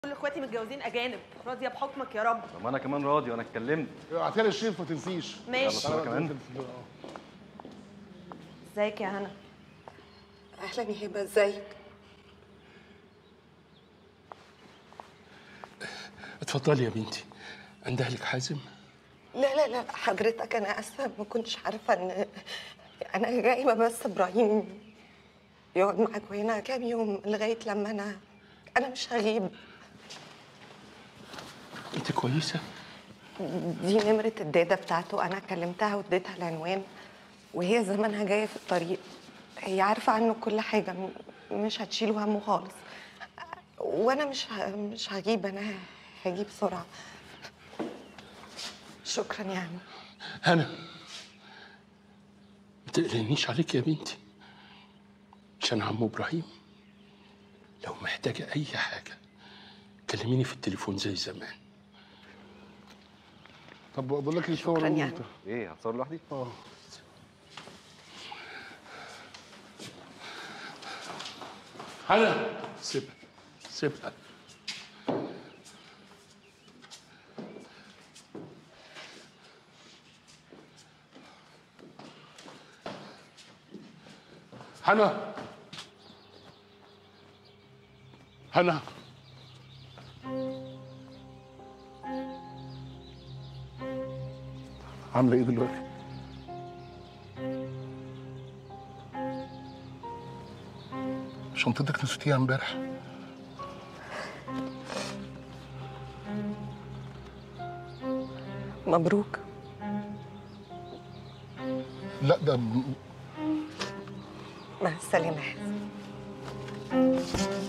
كل اخواتي متجوزين اجانب راضيه بحكمك يا رب طب ما انا كمان راضي وانا اتكلمت اعتلي الشريف ما تنسيش ماشي يلا. كمان؟ ازيك يا هنا اهلا يا هبه ازيك اتفضلي يا بنتي عند اهلك حازم لا لا لا حضرتك انا اسفه ما كنتش عارفه ان انا جايبه بس ابراهيم يقعد معاك هنا كام يوم لغايه لما انا انا مش هغيب انت كويسه دي نمره الداده بتاعته انا كلمتها واديتها العنوان وهي زمانها جايه في الطريق هي عارفه عنه كل حاجه م- مش هتشيله همه خالص وانا مش ه... مش هجيب انا هجيب بسرعه شكرا يا عم هنا ما تقلقنيش عليك يا بنتي عشان عمو ابراهيم لو محتاجه اي حاجه كلميني في التليفون زي زمان طب بقول لك ايه صور شكراً يا انت عم. ايه هتصور لوحدي؟ اه هنا سيبها سيبها هنا هنا عامله ايه دلوقتي؟ شنطتك نسيتيها امبارح مبروك لا ده م- مع السلامه يا حازم